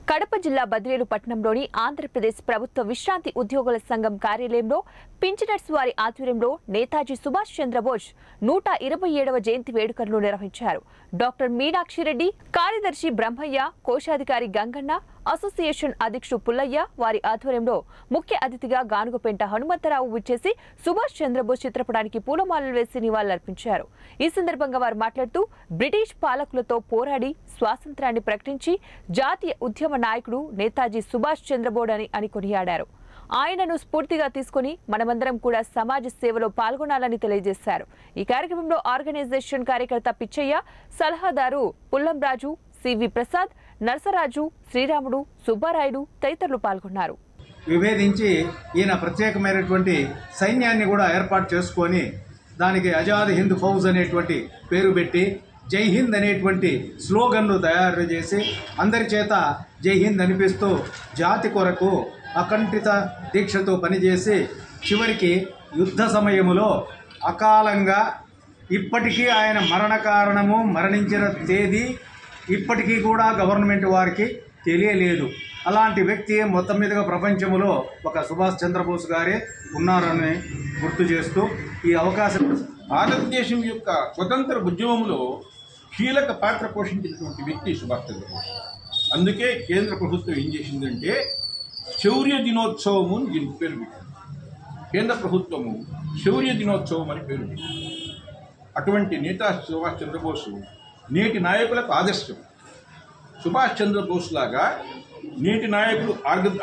కడప జిల్లా బద్వేలు పట్టణంలోని ఆంధ్రప్రదేశ్ ప్రభుత్వ విశ్రాంతి ఉద్యోగుల సంఘం కార్యాలయంలో పింఛనర్స్ వారి ఆధ్వర్యంలో నేతాజీ సుభాష్ చంద్రబోస్ నూట ఇరవై ఏడవ జయంతి వేడుకలను నిర్వహించారు డాక్టర్ మీనాక్షిరెడ్డి కార్యదర్శి బ్రహ్మయ్య కోశాధికారి గంగన్న అసోసియేషన్ అధ్యక్షుడు పుల్లయ్య వారి ఆధ్వర్యంలో ముఖ్య అతిథిగా గానుగపెంట హనుమంతరావు విచ్చేసి సుభాష్ చంద్రబోస్ చిత్రపటానికి పూలమాలలు వేసి నివాళులర్పించారు ఈ సందర్భంగా వారు మాట్లాడుతూ బ్రిటిష్ పాలకులతో పోరాడి స్వాతంత్రాన్ని ప్రకటించి జాతీయ ఉద్యమ నాయకుడు నేతాజీ సుభాష్ చంద్రబోస్ అని అని కొనియాడారు ఆయనను స్ఫూర్తిగా తీసుకుని మనమందరం కూడా సమాజ సేవలో పాల్గొనాలని తెలియజేశారు ఈ కార్యక్రమంలో ఆర్గనైజేషన్ కార్యకర్త పిచ్చయ్య సలహాదారు పుల్లంరాజు సివి ప్రసాద్ నరసరాజు శ్రీరాముడు సుబ్బారాయుడు తదితరులు పాల్గొన్నారు విభేదించి ఈయన ప్రత్యేకమైనటువంటి సైన్యాన్ని కూడా ఏర్పాటు చేసుకొని దానికి ఆజాద్ హింద్ ఫౌజ్ అనేటువంటి పేరు పెట్టి జై హింద్ అనేటువంటి స్లోగన్ను తయారు చేసి అందరి చేత జై హింద్ అనిపిస్తూ జాతి కొరకు అకంఠిత దీక్షతో పనిచేసి చివరికి యుద్ధ సమయములో అకాలంగా ఇప్పటికీ ఆయన మరణ కారణము మరణించిన తేదీ ఇప్పటికీ కూడా గవర్నమెంట్ వారికి తెలియలేదు అలాంటి వ్యక్తి మొత్తం మీదుగా ప్రపంచంలో ఒక సుభాష్ చంద్రబోస్ గారే ఉన్నారని గుర్తు చేస్తూ ఈ అవకాశం భారతదేశం యొక్క స్వతంత్ర ఉద్యమంలో కీలక పాత్ర పోషించినటువంటి వ్యక్తి సుభాష్ చంద్రబోస్ అందుకే కేంద్ర ప్రభుత్వం ఏం చేసిందంటే శౌర్య దినోత్సవము అని దీనికి పేరు పెట్టింది కేంద్ర ప్రభుత్వము శౌర్య దినోత్సవం అని పేరు పెట్టింది అటువంటి నేత సుభాష్ చంద్రబోసు నేటి నాయకులకు ఆదర్శం సుభాష్ చంద్రబోస్ లాగా నేటి నాయకులు ఆర్గ